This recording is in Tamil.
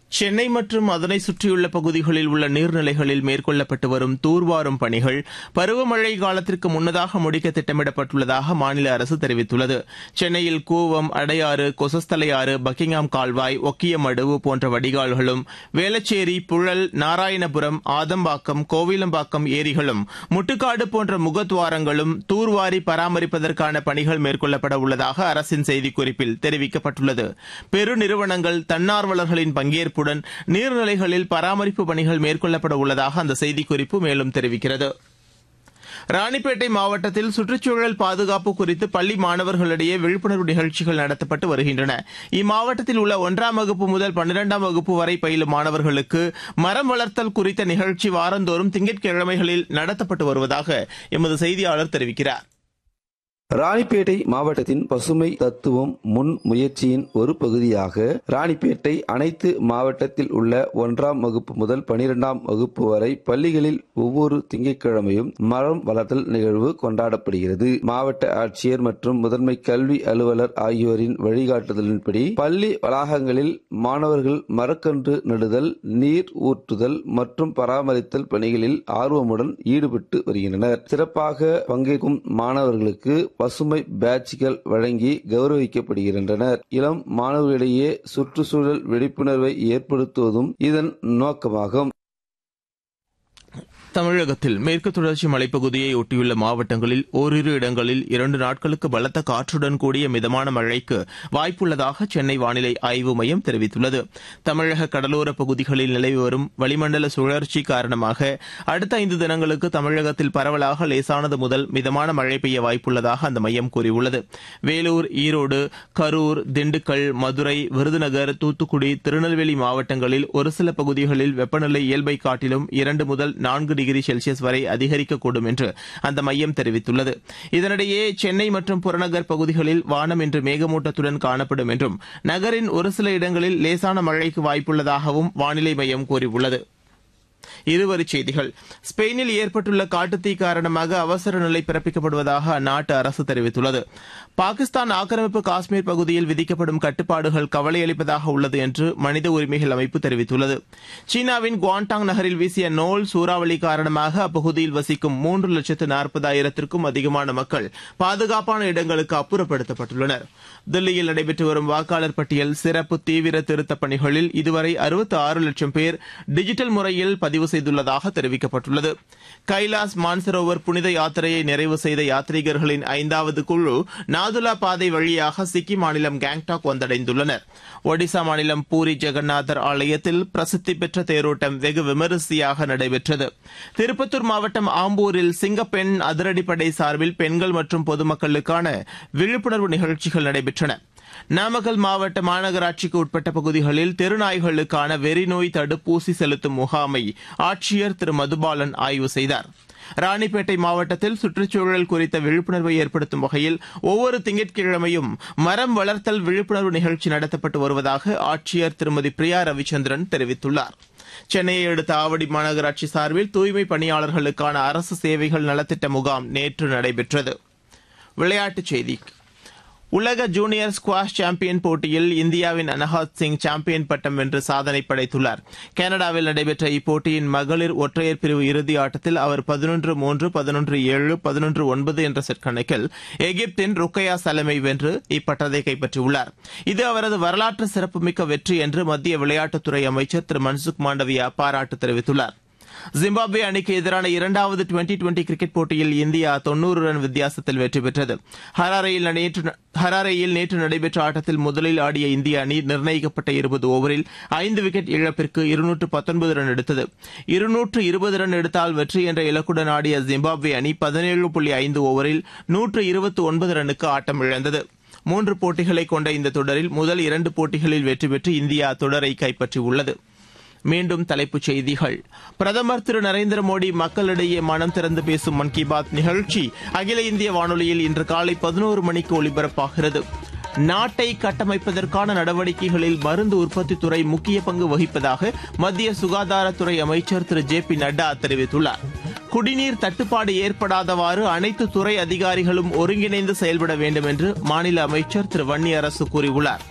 சென்னை மற்றும் அதனை சுற்றியுள்ள பகுதிகளில் உள்ள நீர்நிலைகளில் மேற்கொள்ளப்பட்டு வரும் தூர்வாரும் பணிகள் பருவமழை காலத்திற்கு முன்னதாக முடிக்க திட்டமிடப்பட்டுள்ளதாக மாநில அரசு தெரிவித்துள்ளது சென்னையில் கூவம் அடையாறு கொசஸ்தலையாறு பக்கிங்ஹாம் கால்வாய் ஒக்கியமடுவு போன்ற வடிகால்களும் வேளச்சேரி புழல் நாராயணபுரம் ஆதம்பாக்கம் கோவிலம்பாக்கம் ஏரிகளும் முட்டுக்காடு போன்ற முகத்துவாரங்களும் தூர்வாரி பராமரிப்பதற்கான பணிகள் மேற்கொள்ளப்பட உள்ளதாக அரசின் செய்திக்குறிப்பில் தெரிவிக்கப்பட்டுள்ளது பெருநிறுவனங்கள் தன்னார்வலர்களின் பங்கேற்புடன் நீர்நிலைகளில் பராமரிப்பு பணிகள் மேற்கொள்ளப்பட உள்ளதாக அந்த செய்திக்குறிப்பு மேலும் தெரிவிக்கிறது ராணிப்பேட்டை மாவட்டத்தில் சுற்றுச்சூழல் பாதுகாப்பு குறித்து பள்ளி மாணவர்களிடையே விழிப்புணர்வு நிகழ்ச்சிகள் நடத்தப்பட்டு வருகின்றன இம்மாவட்டத்தில் உள்ள ஒன்றாம் வகுப்பு முதல் பன்னிரெண்டாம் வகுப்பு வரை பயிலும் மாணவர்களுக்கு மரம் வளர்த்தல் குறித்த நிகழ்ச்சி வாரந்தோறும் திங்கட்கிழமைகளில் நடத்தப்பட்டு வருவதாக எமது செய்தியாளர் தெரிவிக்கிறார் ராணிப்பேட்டை மாவட்டத்தின் பசுமை தத்துவம் முன் முயற்சியின் ஒரு பகுதியாக ராணிப்பேட்டை அனைத்து மாவட்டத்தில் உள்ள ஒன்றாம் வகுப்பு முதல் பனிரெண்டாம் வகுப்பு வரை பள்ளிகளில் ஒவ்வொரு திங்கட்கிழமையும் மரம் வளர்த்தல் நிகழ்வு கொண்டாடப்படுகிறது மாவட்ட ஆட்சியர் மற்றும் முதன்மை கல்வி அலுவலர் ஆகியோரின் வழிகாட்டுதலின்படி பள்ளி வளாகங்களில் மாணவர்கள் மரக்கன்று நடுதல் நீர் ஊற்றுதல் மற்றும் பராமரித்தல் பணிகளில் ஆர்வமுடன் ஈடுபட்டு வருகின்றனர் சிறப்பாக பங்கேற்கும் மாணவர்களுக்கு பசுமை பேட்ஜ்கள் வழங்கி கௌரவிக்கப்படுகின்றனர் இளம் மாணவர்களிடையே சுற்றுச்சூழல் விழிப்புணர்வை ஏற்படுத்துவதும் இதன் நோக்கமாகும் தமிழகத்தில் மேற்கு தொடர்ச்சி மலைப்பகுதியை ஒட்டியுள்ள மாவட்டங்களில் ஓரிரு இடங்களில் இரண்டு நாட்களுக்கு பலத்த காற்றுடன் கூடிய மிதமான மழைக்கு வாய்ப்புள்ளதாக சென்னை வானிலை ஆய்வு மையம் தெரிவித்துள்ளது தமிழக கடலோர பகுதிகளில் நிலவி வரும் வளிமண்டல சுழற்சி காரணமாக அடுத்த ஐந்து தினங்களுக்கு தமிழகத்தில் பரவலாக லேசானது முதல் மிதமான மழை பெய்ய வாய்ப்புள்ளதாக அந்த மையம் கூறியுள்ளது வேலூர் ஈரோடு கரூர் திண்டுக்கல் மதுரை விருதுநகர் தூத்துக்குடி திருநெல்வேலி மாவட்டங்களில் ஒரு சில பகுதிகளில் வெப்பநிலை இயல்பை காட்டிலும் இரண்டு முதல் நான்கு டிகிரி செல்சியஸ் வரை அதிகரிக்கக்கூடும் என்று அந்த மையம் தெரிவித்துள்ளது இதனிடையே சென்னை மற்றும் புறநகர் பகுதிகளில் வானம் இன்று மேகமூட்டத்துடன் காணப்படும் என்றும் நகரின் ஒரு சில இடங்களில் லேசான மழைக்கு வாய்ப்புள்ளதாகவும் வானிலை மையம் கூறியுள்ளது இருவரிச் செய்திகள் ஸ்பெயினில் ஏற்பட்டுள்ள காட்டுத்தீ காரணமாக அவசர நிலை பிறப்பிக்கப்படுவதாக அந்நாட்டு அரசு தெரிவித்துள்ளது பாகிஸ்தான் ஆக்கிரமிப்பு காஷ்மீர் பகுதியில் விதிக்கப்படும் கட்டுப்பாடுகள் கவலையளிப்பதாக உள்ளது என்று மனித உரிமைகள் அமைப்பு தெரிவித்துள்ளது சீனாவின் குவாண்டாங் நகரில் வீசிய நோல் சூறாவளி காரணமாக அப்பகுதியில் வசிக்கும் மூன்று லட்சத்து நாற்பதாயிரத்திற்கும் அதிகமான மக்கள் பாதுகாப்பான இடங்களுக்கு அப்புறப்படுத்தப்பட்டுள்ளனர் தில்லியில் நடைபெற்று வரும் வாக்காளர் பட்டியல் சிறப்பு தீவிர திருத்தப் பணிகளில் இதுவரை அறுபத்தி ஆறு லட்சம் பேர் டிஜிட்டல் முறையில் பதிவு செய்துள்ளதாக தெரிவிக்கப்பட்டுள்ளது கைலாஸ் மான்சரோவர் புனித யாத்திரையை நிறைவு செய்த யாத்ரீகர்களின் ஐந்தாவது குழு நாதுலா பாதை வழியாக சிக்கிம் மாநிலம் கேங்டாக் வந்தடைந்துள்ளனர் ஒடிசா மாநிலம் பூரி ஜெகநாதர் ஆலயத்தில் பிரசித்தி பெற்ற தேரோட்டம் வெகு விமரிசையாக நடைபெற்றது திருப்பத்தூர் மாவட்டம் ஆம்பூரில் சிங்கப்பெண் அதிரடிப்படை சார்பில் பெண்கள் மற்றும் பொதுமக்களுக்கான விழிப்புணர்வு நிகழ்ச்சிகள் நடைபெற்றன நாமக்கல் மாவட்ட மாநகராட்சிக்கு உட்பட்ட பகுதிகளில் தெருநாய்களுக்கான வெறிநோய் தடுப்பூசி செலுத்தும் முகாமை ஆட்சியர் திரு மதுபாலன் ஆய்வு செய்தார் ராணிப்பேட்டை மாவட்டத்தில் சுற்றுச்சூழல் குறித்த விழிப்புணர்வை ஏற்படுத்தும் வகையில் ஒவ்வொரு திங்கட்கிழமையும் மரம் வளர்த்தல் விழிப்புணர்வு நிகழ்ச்சி நடத்தப்பட்டு வருவதாக ஆட்சியர் திருமதி பிரியா ரவிச்சந்திரன் தெரிவித்துள்ளார் சென்னையை அடுத்த ஆவடி மாநகராட்சி சார்பில் தூய்மை பணியாளர்களுக்கான அரசு சேவைகள் நலத்திட்ட முகாம் நேற்று நடைபெற்றது விளையாட்டுச் செய்தி உலக ஜூனியர் ஸ்குவாஷ் சாம்பியன் போட்டியில் இந்தியாவின் அனஹாத் சிங் சாம்பியன் பட்டம் வென்று சாதனை படைத்துள்ளார் கனடாவில் நடைபெற்ற இப்போட்டியின் மகளிர் ஒற்றையர் பிரிவு இறுதி ஆட்டத்தில் அவர் பதினொன்று மூன்று பதினொன்று ஏழு பதினொன்று ஒன்பது என்ற செட் கணக்கில் எகிப்தின் ருக்கையா சலமை வென்று இப்பட்டத்தை கைப்பற்றியுள்ளார் இது அவரது வரலாற்று சிறப்புமிக்க வெற்றி என்று மத்திய விளையாட்டுத்துறை அமைச்சர் திரு மன்சுக் மாண்டவியா பாராட்டு தெரிவித்துள்ளார் ஜிம்பாப்வே அணிக்கு எதிரான இரண்டாவது டுவெண்டி டுவெண்டி கிரிக்கெட் போட்டியில் இந்தியா தொன்னூறு ரன் வித்தியாசத்தில் வெற்றி பெற்றது ஹராரேயில் நேற்று ஹராரேயில் நேற்று நடைபெற்ற ஆட்டத்தில் முதலில் ஆடிய இந்திய அணி நிர்ணயிக்கப்பட்ட இருபது ஓவரில் ஐந்து விக்கெட் இழப்பிற்கு இருநூற்று பத்தொன்பது ரன் எடுத்தது இருநூற்று இருபது ரன் எடுத்தால் வெற்றி என்ற இலக்குடன் ஆடிய ஜிம்பாப்வே அணி பதினேழு புள்ளி ஐந்து ஓவரில் நூற்று இருபத்தி ஒன்பது ரன்னுக்கு ஆட்டம் இழந்தது மூன்று போட்டிகளை கொண்ட இந்த தொடரில் முதல் இரண்டு போட்டிகளில் வெற்றி பெற்று இந்தியா தொடரை கைப்பற்றியுள்ளது மீண்டும் தலைப்புச் செய்திகள் பிரதமர் திரு நரேந்திர மோடி மக்களிடையே மனம் திறந்து பேசும் மன் கி பாத் நிகழ்ச்சி அகில இந்திய வானொலியில் இன்று காலை பதினோரு மணிக்கு ஒலிபரப்பாகிறது நாட்டை கட்டமைப்பதற்கான நடவடிக்கைகளில் மருந்து உற்பத்தித் துறை முக்கிய பங்கு வகிப்பதாக மத்திய சுகாதாரத்துறை அமைச்சர் திரு ஜே பி நட்டா தெரிவித்துள்ளார் குடிநீர் தட்டுப்பாடு ஏற்படாதவாறு அனைத்து துறை அதிகாரிகளும் ஒருங்கிணைந்து செயல்பட வேண்டும் என்று மாநில அமைச்சர் திரு வன்னியரசு கூறியுள்ளார்